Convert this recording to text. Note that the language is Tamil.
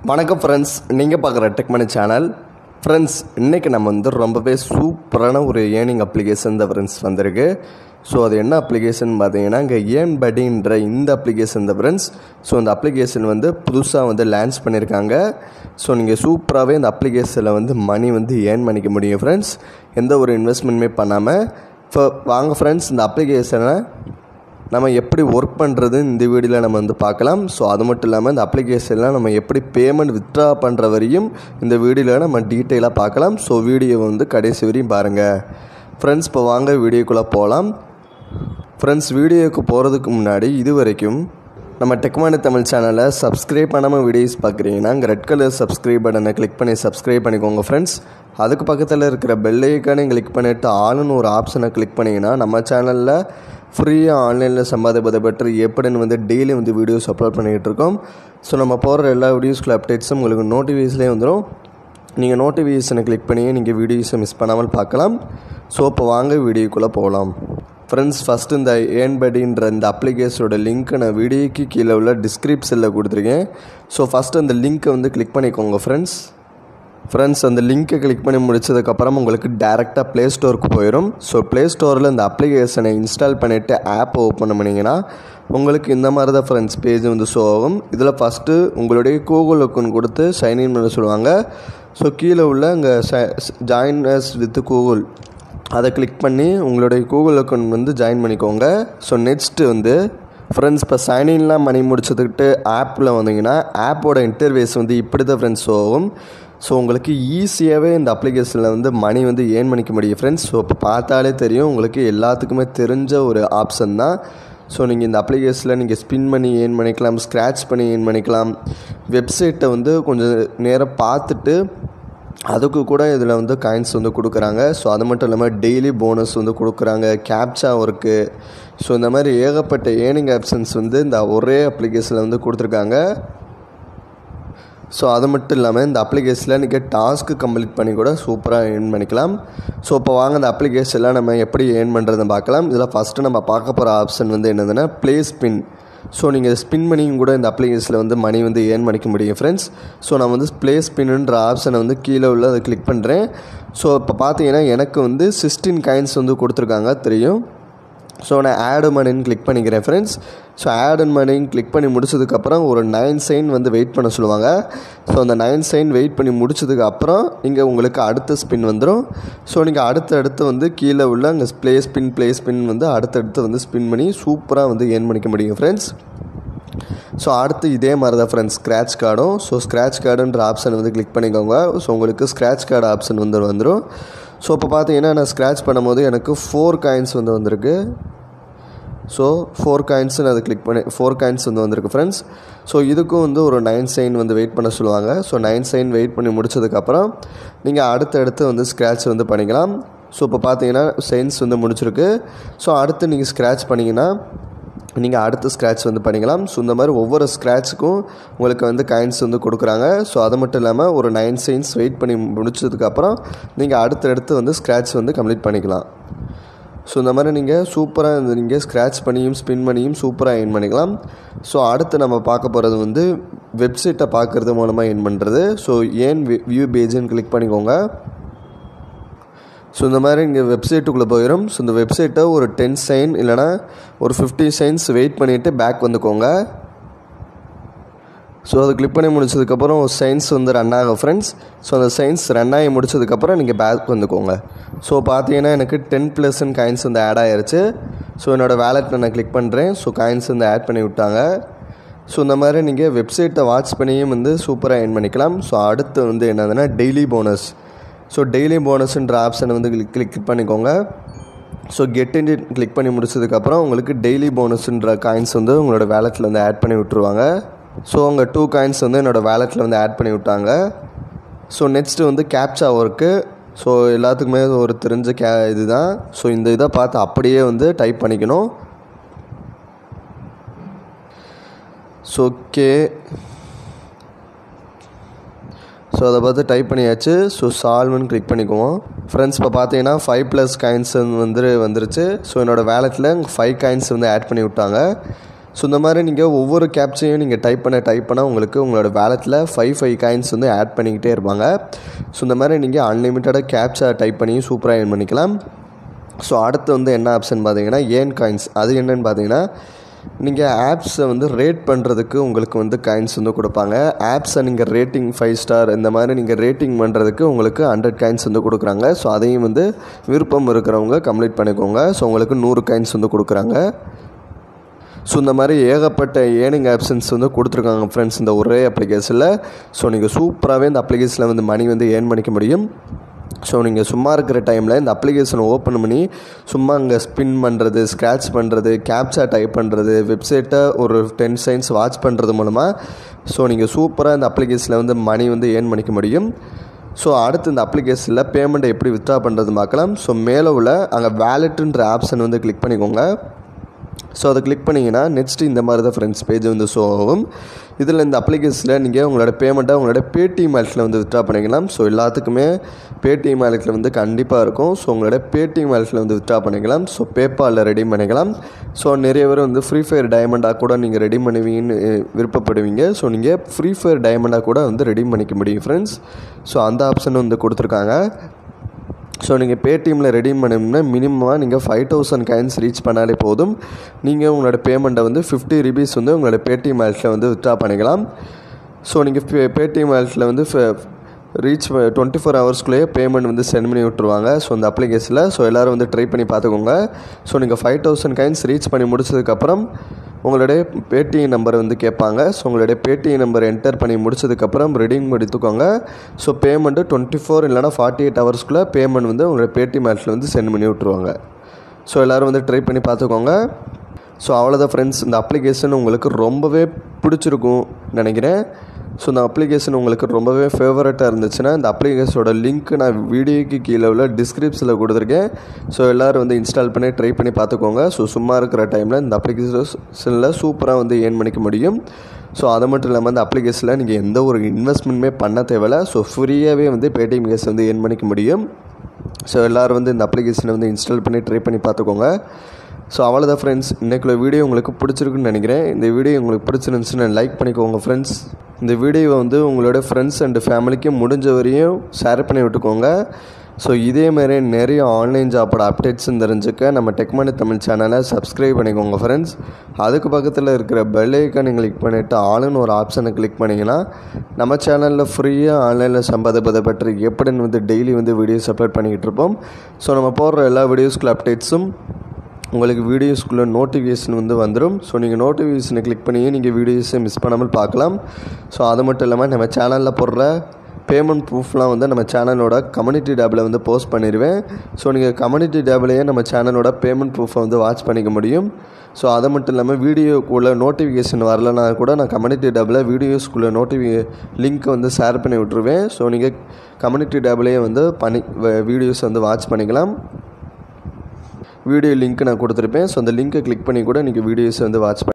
வணக்கம் ஃப்ரெண்ட்ஸ் நீங்கள் பார்க்குற டெக்மனி சேனல் ஃப்ரெண்ட்ஸ் இன்றைக்கி நம்ம வந்து ரொம்பவே சூப்பரான ஒரு ஏர்னிங் அப்ளிகேஷன் தான் ஃப்ரெண்ட்ஸ் வந்திருக்கு ஸோ அது என்ன அப்ளிகேஷன் பார்த்தீங்கன்னா இங்கே ஏன் படின்ற இந்த அப்ளிகேஷன் தான் ஃப்ரெண்ட்ஸ் ஸோ இந்த அப்ளிகேஷன் வந்து புதுசாக வந்து லான்ச் பண்ணியிருக்காங்க ஸோ நீங்கள் சூப்பராகவே இந்த அப்ளிகேஷனில் வந்து மணி வந்து ஏர்ன் பண்ணிக்க முடியும் ஃப்ரெண்ட்ஸ் எந்த ஒரு இன்வெஸ்ட்மெண்ட்டுமே பண்ணாமல் இப்போ வாங்க ஃப்ரெண்ட்ஸ் இந்த அப்ளிகேஷனை நம்ம எப்படி ஒர்க் பண்ணுறது இந்த வீடியோவில் நம்ம வந்து பார்க்கலாம் ஸோ அது மட்டும் இல்லாமல் இந்த அப்ளிகேஷனில் நம்ம எப்படி பேமெண்ட் வித்ட்ரா பண்ணுற வரையும் இந்த வீடியோவில் நம்ம டீட்டெயிலாக பார்க்கலாம் ஸோ வீடியோவை வந்து கடைசி வரையும் பாருங்கள் ஃப்ரெண்ட்ஸ் இப்போ வாங்க வீடியோக்குள்ளே போகலாம் ஃப்ரெண்ட்ஸ் வீடியோவுக்கு போகிறதுக்கு முன்னாடி இது வரைக்கும் நம்ம டெக்மானி தமிழ் சேனலை சப்ஸ்கிரைப் பண்ணாமல் வீடியோஸ் பார்க்குறீங்கன்னா அங்கே ரெட் கலர் சப்ஸ்கிரைப் பட்டனை கிளிக் பண்ணி சப்ஸ்கிரைப் பண்ணிக்கோங்க ஃப்ரெண்ட்ஸ் அதுக்கு பக்கத்தில் இருக்கிற பெல் ஐக்கானே கிளிக் பண்ணிவிட்டு ஆளுன்னு ஒரு ஆப்ஷனை கிளிக் பண்ணிங்கன்னா நம்ம சேனலில் ஃப்ரீயாக ஆன்லைனில் சம்பாதிப்பதை பற்றி எப்படின்னு வந்து டெய்லி வந்து வீடியோஸ் அப்லோட் பண்ணிக்கிட்டு இருக்கோம் ஸோ நம்ம போகிற எல்லா வீடியோஸ்க்குள்ள அப்டேட்ஸும் உங்களுக்கு நோட்டிஃபிகேஷன்லேயே வந்துடும் நீங்கள் நோட்டிஃபிகேஷனை கிளிக் பண்ணி நீங்கள் வீடியோஸை மிஸ் பண்ணாமல் பார்க்கலாம் ஸோ இப்போ வாங்க வீடியோக்குள்ளே போகலாம் ஃப்ரெண்ட்ஸ் ஃபஸ்ட்டு இந்த ஏன்படின்ற இந்த அப்ளிகேஷனோட லிங்க்கை நான் வீடியோக்கு கீழே உள்ள டிஸ்கிரிப்ஷனில் கொடுத்துருக்கேன் ஸோ ஃபஸ்ட்டு அந்த லிங்க்கை வந்து கிளிக் பண்ணிக்கோங்க ஃப்ரெண்ட்ஸ் ஃப்ரெண்ட்ஸ் அந்த லிங்க்கை கிளிக் பண்ணி முடிச்சதுக்கப்புறம் உங்களுக்கு டேரெக்டாக ப்ளே ஸ்டோருக்கு போயிடும் ஸோ ப்ளே ஸ்டோரில் இந்த அப்ளிகேஷனை இன்ஸ்டால் பண்ணிவிட்டு ஆப் ஓப்பன் பண்ணிங்கன்னா உங்களுக்கு இந்த மாதிரி தான் ஃப்ரெண்ட்ஸ் பேஜ் வந்து ஷோ ஆகும் இதில் ஃபஸ்ட்டு உங்களுடைய கூகுள் அக்கௌண்ட் கொடுத்து சைன்இன் பண்ண சொல்லுவாங்க ஸோ கீழே உள்ள இங்கே ஜாயின் அஸ் வித் கூகுள் அதை கிளிக் பண்ணி உங்களுடைய கூகுள் அக்கௌண்ட் வந்து ஜாயின் பண்ணிக்கோங்க ஸோ நெக்ஸ்ட்டு வந்து ஃப்ரெண்ட்ஸ் இப்போ சைன்இன்லாம் பண்ணி முடிச்சதுக்கிட்டு ஆப்பில் வந்தீங்கன்னா ஆப்போட இன்டர்வேஸ் வந்து இப்படி தான் ஃப்ரெண்ட்ஸ் ஆகும் ஸோ உங்களுக்கு ஈஸியாகவே இந்த அப்ளிகேஷனில் வந்து மணி வந்து ஏர்ன் பண்ணிக்க முடியும் ஃப்ரெண்ட்ஸ் ஸோ இப்போ பார்த்தாலே தெரியும் உங்களுக்கு எல்லாத்துக்குமே தெரிஞ்ச ஒரு ஆப்ஷன் தான் ஸோ நீங்கள் இந்த அப்ளிகேஷனில் நீங்கள் ஸ்பின் பண்ணி ஏர்ன் பண்ணிக்கலாம் ஸ்க்ராட்ச் பண்ணி ஏர்ன் பண்ணிக்கலாம் வெப்சைட்டை வந்து கொஞ்சம் நேரம் பார்த்துட்டு அதுக்கு கூட இதில் வந்து காயின்ஸ் வந்து கொடுக்குறாங்க ஸோ அது மட்டும் இல்லாமல் டெய்லி போனஸ் வந்து கொடுக்குறாங்க கேப்சா ஒர்க்கு ஸோ இந்த மாதிரி ஏகப்பட்ட ஏர்னிங் ஆப்ஷன்ஸ் வந்து இந்த ஒரே அப்ளிகேஷனில் வந்து கொடுத்துருக்காங்க ஸோ அது மட்டும் இல்லாமல் இந்த அப்ளிகேஷனில் நீங்கள் டாஸ்க்கு கம்ப்ளீட் பண்ணி கூட சூப்பராக ஏர்ன் பண்ணிக்கலாம் ஸோ இப்போ வாங்க இந்த அப்ளிகேஷனில் நம்ம எப்படி ஏர்ன் பண்ணுறதை பார்க்கலாம் இதில் ஃபஸ்ட்டு நம்ம பார்க்க போகிற ஆப்ஷன் வந்து என்னதுன்னா ப்ளே ஸ்பின் ஸோ நீங்கள் ஸ்பின் பண்ணியும் கூட இந்த அப்ளிகேஷனில் வந்து மணி வந்து ஏர்ன் பண்ணிக்க முடியும் ஃப்ரெண்ட்ஸ் ஸோ நான் வந்து ப்ளே ஸ்பின்னுன்ற ஆப்ஷனை வந்து கீழே உள்ள அதை கிளிக் பண்ணுறேன் ஸோ இப்போ பார்த்தீங்கன்னா எனக்கு வந்து சிக்ஸ்டீன் காயின்ஸ் வந்து கொடுத்துருக்காங்க தெரியும் ஸோ நான் ஆடு மணின்னு கிளிக் பண்ணிக்கிறேன் ஃப்ரெண்ட்ஸ் ஸோ ஆட் அண்ட் மணின்னு கிளிக் பண்ணி முடிச்சதுக்கப்புறம் ஒரு நைன் சைன் வந்து வெயிட் பண்ண சொல்லுவாங்க ஸோ அந்த நைன் சைன் வெயிட் பண்ணி முடிச்சதுக்கு அப்புறம் இங்கே உங்களுக்கு அடுத்த ஸ்பின் வந்துடும் ஸோ நீங்கள் அடுத்து அடுத்து வந்து கீழே உள்ள அங்கே ப்ளே ஸ்பின் ப்ளே ஸ்பின் வந்து அடுத்தடுத்து வந்து ஸ்பின் பண்ணி சூப்பராக வந்து ஏர்ன் பண்ணிக்க முடியும் ஃப்ரெண்ட்ஸ் ஸோ அடுத்து இதே மாதிரி தான் ஃப்ரெண்ட்ஸ் ஸ்க்ராட்ச் கார்டும் ஸோ ஸ்க்ராட்ச் கார்டுன்ற ஆப்ஷன் வந்து கிளிக் பண்ணிக்கோங்க ஸோ உங்களுக்கு ஸ்க்ராட்ச் கார்டு ஆப்ஷன் வந்து வந்துடும் ஸோ இப்போ பார்த்தீங்கன்னா நான் ஸ்க்ராட்ச் பண்ணும்போது எனக்கு ஃபோர் காயின்ஸ் வந்து வந்திருக்கு ஸோ ஃபோர் காயின்ஸ் நான் அதை கிளிக் பண்ணி ஃபோர் காயின்ஸ் வந்து வந்திருக்கு ஃப்ரெண்ட்ஸ் ஸோ இதுக்கும் வந்து ஒரு நைன் சைன் வந்து வெயிட் பண்ண சொல்லுவாங்க ஸோ நைன் சைன் வெயிட் பண்ணி முடிச்சதுக்கப்புறம் நீங்கள் அடுத்தடுத்து வந்து ஸ்க்ராட்ச் வந்து பண்ணிக்கலாம் ஸோ இப்போ பார்த்தீங்கன்னா சைன்ஸ் வந்து முடிச்சிருக்கு ஸோ அடுத்து நீங்கள் ஸ்க்ராட்ச் பண்ணிங்கன்னா நீங்கள் அடுத்த ஸ்க்ராட்ச் வந்து பண்ணிக்கலாம் ஸோ இந்த மாதிரி ஒவ்வொரு ஸ்க்ராட்சுக்கும் உங்களுக்கு வந்து காயின்ஸ் வந்து கொடுக்குறாங்க ஸோ அது மட்டும் இல்லாமல் ஒரு நைன் சைன்ஸ் வெயிட் பண்ணி முடிச்சதுக்கப்புறம் நீங்கள் அடுத்தடுத்து வந்து ஸ்க்ராட்ச் வந்து கம்ப்ளீட் பண்ணிக்கலாம் ஸோ இந்த மாதிரி நீங்கள் சூப்பராக இந்த நீங்கள் ஸ்க்ராட்ச் பண்ணியும் ஸ்பின் பண்ணியும் சூப்பராக எயின் பண்ணிக்கலாம் ஸோ அடுத்து நம்ம பார்க்க போகிறது வந்து வெப்சைட்டை பார்க்குறது மூலமாக எயின் பண்ணுறது ஸோ ஏன் வியூ பேஜுன்னு கிளிக் பண்ணிக்கோங்க ஸோ இந்த மாதிரி இங்கே வெப்சைட்டுக்குள்ளே போயிடும் ஸோ இந்த வெப்சைட்டை ஒரு டென் சைன் இல்லைனா ஒரு ஃபிஃப்டி சைன்ஸ் வெயிட் பண்ணிவிட்டு பேக் வந்துக்கோங்க ஸோ அதை கிளிக் பண்ணி முடிச்சதுக்கப்புறம் சயின்ஸ் வந்து ரன் ஆகும் ஃப்ரெண்ட்ஸ் ஸோ அந்த சயின்ஸ் ரன் ஆகி முடிச்சதுக்கப்புறம் நீங்கள் பேக் வந்துக்கோங்க ஸோ பார்த்தீங்கன்னா எனக்கு டென் ப்ளஸ்ன்னு காயின்ஸ் வந்து ஆட் ஆயிருச்சு ஸோ என்னோடய வேலெட்டில் நான் கிளிக் பண்ணுறேன் ஸோ காயின்ஸ் வந்து ஆட் பண்ணி விட்டாங்க ஸோ இந்த மாதிரி நீங்கள் வெப்சைட்டை வாட்ச் பண்ணியும் வந்து சூப்பராக ஏர்ன் பண்ணிக்கலாம் ஸோ அடுத்து வந்து என்னதுன்னா டெய்லி போனஸ் ஸோ டெய்லி போனஸ்ன்ற ஆப்ஷனை வந்து கிளிக் கிளிக் பண்ணிக்கோங்க ஸோ கெட் இன் கிளிக் பண்ணி முடிச்சதுக்கப்புறம் உங்களுக்கு டெய்லி போனஸ்ன்ற காயின்ஸ் வந்து உங்களோட வேலெட்டில் வந்து ஆட் பண்ணி விட்ருவாங்க ஸோ அங்கே டூ காயின்ஸ் வந்து என்னோடய வேலெட்டில் வந்து ஆட் பண்ணி விட்டாங்க ஸோ நெக்ஸ்ட்டு வந்து கேப்சா ஒர்க்கு ஸோ எல்லாத்துக்குமே ஒரு தெரிஞ்ச கே இதுதான் ஸோ இந்த இதை பார்த்து அப்படியே வந்து டைப் பண்ணிக்கணும் ஸோ ஓகே ஸோ அதை பார்த்து டைப் பண்ணியாச்சு ஸோ சால்வ்னு கிளிக் பண்ணிக்குவோம் ஃப்ரெண்ட்ஸ் இப்போ பார்த்தீங்கன்னா ஃபைவ் ப்ளஸ் காயின்ஸ் வந்து வந்துருச்சு ஸோ என்னோடய வேலெட்டில் ஃபைவ் காயின்ஸ் வந்து ஆட் பண்ணி விட்டாங்க ஸோ இந்த மாதிரி நீங்கள் ஒவ்வொரு கேப்ச்சையும் நீங்கள் டைப் பண்ண டைப் பண்ண உங்களுக்கு உங்களோட வேலெட்டில் ஃபைவ் ஃபைவ் காயின்ஸ் வந்து ஆட் பண்ணிக்கிட்டே இருப்பாங்க ஸோ இந்த மாதிரி நீங்கள் அன்லிமிட்டடாக கேப்ச்சா டைப் பண்ணி சூப்பராக ஏர்ன் பண்ணிக்கலாம் ஸோ அடுத்து வந்து என்ன ஆப்ஷன் பார்த்தீங்கன்னா ஏன் காயின்ஸ் அது என்னென்னு பார்த்தீங்கன்னா நீங்கள் ஆப்ஸை வந்து ரேட் பண்ணுறதுக்கு உங்களுக்கு வந்து காயின்ஸ் வந்து கொடுப்பாங்க ஆப்ஸை நீங்கள் ரேட்டிங் ஃபைவ் ஸ்டார் இந்த மாதிரி நீங்கள் ரேட்டிங் பண்ணுறதுக்கு உங்களுக்கு ஹண்ட்ரட் காயின்ஸ் வந்து கொடுக்குறாங்க ஸோ அதையும் வந்து விருப்பம் இருக்கிறவங்க கம்ப்ளீட் பண்ணிக்கோங்க ஸோ உங்களுக்கு நூறு காயின்ஸ் வந்து கொடுக்குறாங்க ஸோ இந்த மாதிரி ஏகப்பட்ட ஏர்னிங் ஆப்ஷன்ஸ் வந்து கொடுத்துருக்காங்க ஃப்ரெண்ட்ஸ் இந்த ஒரே அப்ளிகேஷனில் ஸோ நீங்கள் சூப்பராகவே இந்த அப்ளிகேஷனில் வந்து மணி வந்து ஏர்ன் பண்ணிக்க முடியும் ஸோ நீங்கள் சும்மா இருக்கிற டைமில் இந்த அப்ளிகேஷனை ஓப்பன் பண்ணி சும்மா அங்கே ஸ்பின் பண்ணுறது ஸ்க்ராட்ச் பண்ணுறது கேப்சா டைப் பண்ணுறது வெப்சைட்டை ஒரு டென் சைன்ஸ் வாட்ச் பண்ணுறது மூலமாக ஸோ நீங்கள் சூப்பராக இந்த அப்ளிகேஷனில் வந்து மணி வந்து ஏர்ன் பண்ணிக்க முடியும் ஸோ அடுத்து இந்த அப்ளிகேஷனில் பேமெண்ட்டை எப்படி வித்ட்ரா பண்ணுறது பார்க்கலாம் ஸோ மேலே உள்ள அங்கே வேலெட்டுன்ற ஆப்ஷன் வந்து கிளிக் பண்ணிக்கோங்க ஸோ அதை கிளிக் பண்ணிங்கன்னா நெக்ஸ்ட்டு இந்த மாதிரி தான் ஃப்ரெண்ட்ஸ் பேஜ் வந்து ஷோ ஆகும் இதில் இந்த அப்ளிகேஷனில் நீங்கள் உங்களோட பேமெண்ட்டை உங்களோட பேடிஎம் வாலெட்டில் வந்து வித்ட்ரா பண்ணிக்கலாம் ஸோ எல்லாத்துக்குமே பேடிஎம் வாலெட்டில் வந்து கண்டிப்பாக இருக்கும் ஸோ உங்களோட பேடிஎம் வாலெட்டில் வந்து வித்ட்ரா பண்ணிக்கலாம் ஸோ பேபாலில் ரெடி பண்ணிக்கலாம் ஸோ நிறைய பேர் வந்து ஃப்ரீ ஃபயர் டைமண்டாக கூட நீங்கள் ரெடி பண்ணுவீங்கன்னு விருப்பப்படுவீங்க ஸோ நீங்கள் ஃப்ரீ ஃபயர் டைமண்டாக கூட வந்து ரெடி பண்ணிக்க முடியும் ஃப்ரெண்ட்ஸ் ஸோ அந்த ஆப்ஷன் வந்து கொடுத்துருக்காங்க ஸோ நீங்கள் பேடிஎம்மில் ரெடி பண்ணணும்னா மினிமமாக நீங்கள் ஃபைவ் தௌசண்ட் காயின்ஸ் ரீச் பண்ணாலே போதும் நீங்கள் உங்களோட பேமெண்ட்டை வந்து ஃபிஃப்டி ருபீஸ் வந்து உங்களோட பேடிஎம் வேலெட்டில் வந்து வித்ட்ரா பண்ணிக்கலாம் ஸோ நீங்கள் பே பேடிஎம் வேலெட்டில் வந்து ரீச் டுவெண்ட்டி ஃபோர் ஹவர்ஸ்க்குள்ளேயே பேமெண்ட் வந்து சென்ட் பண்ணி விட்ருவாங்க ஸோ அந்த அப்ளிகேஷனில் ஸோ எல்லோரும் வந்து ட்ரை பண்ணி பார்த்துக்கோங்க ஸோ நீங்கள் ஃபைவ் தௌசண்ட் காயின்ஸ் ரீச் பண்ணி முடிச்சதுக்கப்புறம் உங்களுடைய பேடிஎம் நம்பர் வந்து கேட்பாங்க ஸோ உங்களுடைய பேடிஎம் நம்பர் என்டர் பண்ணி முடிச்சதுக்கப்புறம் ரெடிங் எடுத்துக்கோங்க ஸோ பேமெண்ட்டு டுவெண்ட்டி ஃபோர் இல்லைனா ஃபார்ட்டி எயிட் ஹவர்ஸ்க்குள்ளே பேமெண்ட் வந்து உங்களுடைய பேடிஎம் ஆப்ஸில் வந்து சென்ட் பண்ணி விட்ருவாங்க ஸோ எல்லோரும் வந்து ட்ரை பண்ணி பார்த்துக்கோங்க ஸோ அவ்வளோதான் ஃப்ரெண்ட்ஸ் இந்த அப்ளிகேஷன் உங்களுக்கு ரொம்பவே பிடிச்சிருக்கும் நினைக்கிறேன் ஸோ இந்த அப்ளிகேஷன் உங்களுக்கு ரொம்பவே ஃபேவரட்டாக இருந்துச்சுன்னா இந்த அப்ளிகேஷனோட லிங்க் நான் வீடியோக்கு கீழே உள்ள டிஸ்கிரிப்ஷனில் கொடுத்துருக்கேன் ஸோ எல்லோரும் வந்து இன்ஸ்டால் பண்ணி ட்ரை பண்ணி பார்த்துக்கோங்க ஸோ சும்மா இருக்கிற டைமில் இந்த அப்ளிகேஷனில் சூப்பராக வந்து ஏர்ன் பண்ணிக்க முடியும் ஸோ அது மட்டும் இல்லாமல் இந்த அப்ளிகேஷனில் நீங்கள் எந்த ஒரு இன்வெஸ்ட்மெண்ட்டுமே பண்ண தேவையில்ல ஸோ ஃப்ரீயாகவே வந்து பேடிஎம் கேஸ் வந்து ஏர்ன் பண்ணிக்க முடியும் ஸோ எல்லோரும் வந்து இந்த அப்ளிகேஷனை வந்து இன்ஸ்டால் பண்ணி ட்ரை பண்ணி பார்த்துக்கோங்க ஸோ அவ்வளோதான் ஃப்ரெண்ட்ஸ் இன்றைக்குள்ள வீடியோ உங்களுக்கு பிடிச்சிருக்குன்னு நினைக்கிறேன் இந்த வீடியோ உங்களுக்கு பிடிச்சிருந்துச்சுன்னா லைக் பண்ணிக்கோங்க ஃப்ரெண்ட்ஸ் இந்த வீடியோவை வந்து உங்களோட ஃப்ரெண்ட்ஸ் அண்ட் ஃபேமிலிக்கு முடிஞ்ச வரையும் ஷேர் பண்ணி விட்டுக்கோங்க ஸோ இதேமாரி நிறைய ஆன்லைன் ஜாப்போட அப்டேட்ஸும் தெரிஞ்சுக்க நம்ம டெக்மனி தமிழ் சேனலை சப்ஸ்கிரைப் பண்ணிக்கோங்க ஃப்ரெண்ட்ஸ் அதுக்கு பக்கத்தில் இருக்கிற பெல் ஐக்கானை கிளிக் பண்ணிவிட்டு ஆளுன்னு ஒரு ஆப்ஷனை கிளிக் பண்ணிங்கன்னா நம்ம சேனலில் ஃப்ரீயாக ஆன்லைனில் சம்பாதிப்பதை பற்றி எப்படின்னு வந்து டெய்லி வந்து வீடியோஸ் அப்லோட் பண்ணிக்கிட்டு இருப்போம் ஸோ நம்ம போடுற எல்லா வீடியோஸ்க்குள்ள அப்டேட்ஸும் உங்களுக்கு வீடியோஸ்க்குள்ளே நோட்டிஃபிகேஷன் வந்து வந்துடும் ஸோ நீங்கள் நோட்டிஃபிகேஷனை கிளிக் பண்ணி நீங்கள் வீடியோஸை மிஸ் பண்ணாமல் பார்க்கலாம் ஸோ அது மட்டும் இல்லாமல் நம்ம சேனலில் போடுற பேமெண்ட் ப்ரூஃப்லாம் வந்து நம்ம சேனலோட கம்யூனிட்டி டேப்பில் வந்து போஸ்ட் பண்ணிடுவேன் ஸோ நீங்கள் கம்யூனிட்டி டேப்லேயே நம்ம சேனலோட பேமெண்ட் ப்ரூஃபை வந்து வாட்ச் பண்ணிக்க முடியும் ஸோ அது மட்டும் இல்லாமல் வீடியோக்குள்ளே நோட்டிஃபிகேஷன் வரலனா கூட நான் கம்யூனிட்டி டேப்பில் வீடியோஸ்க்குள்ளே நோட்டிஃபி லிங்க்கை வந்து ஷேர் பண்ணி விட்ருவேன் ஸோ நீங்கள் கம்யூனிட்டி டேப்லேயே வந்து பண்ணி வீடியோஸ் வந்து வாட்ச் பண்ணிக்கலாம் வீடியோ லிங்க் நான் கொடுத்துருப்பேன் ஸோ அந்த லிங்க்கை கிளிக் பண்ணி கூட நீங்கள் வீடியோஸ் வந்து வாட்ச்